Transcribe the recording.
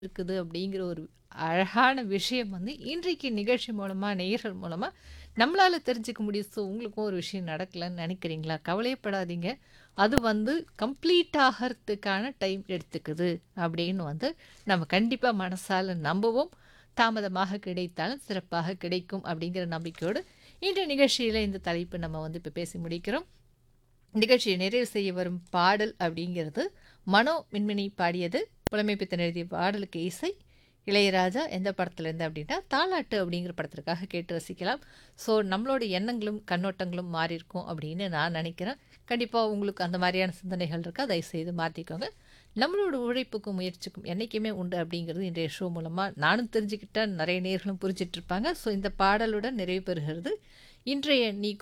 இருக்குது அப்படிங்கிற ஒரு அழகான விஷயம் வந்து இன்றைக்கு நிகழ்ச்சி மூலமா, நேயர்கள் மூலமா நம்மளால தெரிஞ்சுக்க முடியுது. ஸோ உங்களுக்கும் ஒரு விஷயம் நடக்கலன்னு நினைக்கிறீங்களா? கவலையப்படாதீங்க. அது வந்து கம்ப்ளீட் ஆகறதுக்கான டைம் எடுத்துக்குது அப்படின்னு வந்து நம்ம கண்டிப்பா மனசால நம்புவோம். தாமதமாக கிடைத்தாலும் சிறப்பாக கிடைக்கும் அப்படிங்கிற நம்பிக்கையோடு இன்றைய நிகழ்ச்சியில இந்த தலைப்பு நம்ம வந்து இப்ப பேசி முடிக்கிறோம். நிகழ்ச்சியை நிறைவு செய்ய வரும் பாடல் அப்படிங்கிறது மனோ மின்மினி பாடியது. புலமைப்பித்தன் எழுதிய பாடலுக்கு இசை இளையராஜா. எந்த படத்துலேருந்து அப்படின்னா, தாலாட்டு அப்படிங்கிற படத்திற்காக கேட்டு ரசிக்கலாம். ஸோ நம்மளோட எண்ணங்களும், கண்ணோட்டங்களும் மாறியிருக்கும் அப்படின்னு நான் நினைக்கிறேன். கண்டிப்பா உங்களுக்கு அந்த மாதிரியான சிந்தனைகள் இருக்கா? தயவுசெய்து மாத்திக்கோங்க. நம்மளோட உழைப்புக்கும், முயற்சிக்கும் என்னைக்குமே உண்டு அப்படிங்கிறது இன்றைய ஷோ மூலமா நானும் தெரிஞ்சுக்கிட்டேன். நிறைய நேயர்களும் புரிஞ்சிட்டு இருப்பாங்க. ஸோ இந்த பாடலுடன் நிறைவு பெறுகிறது இன்றைய நீ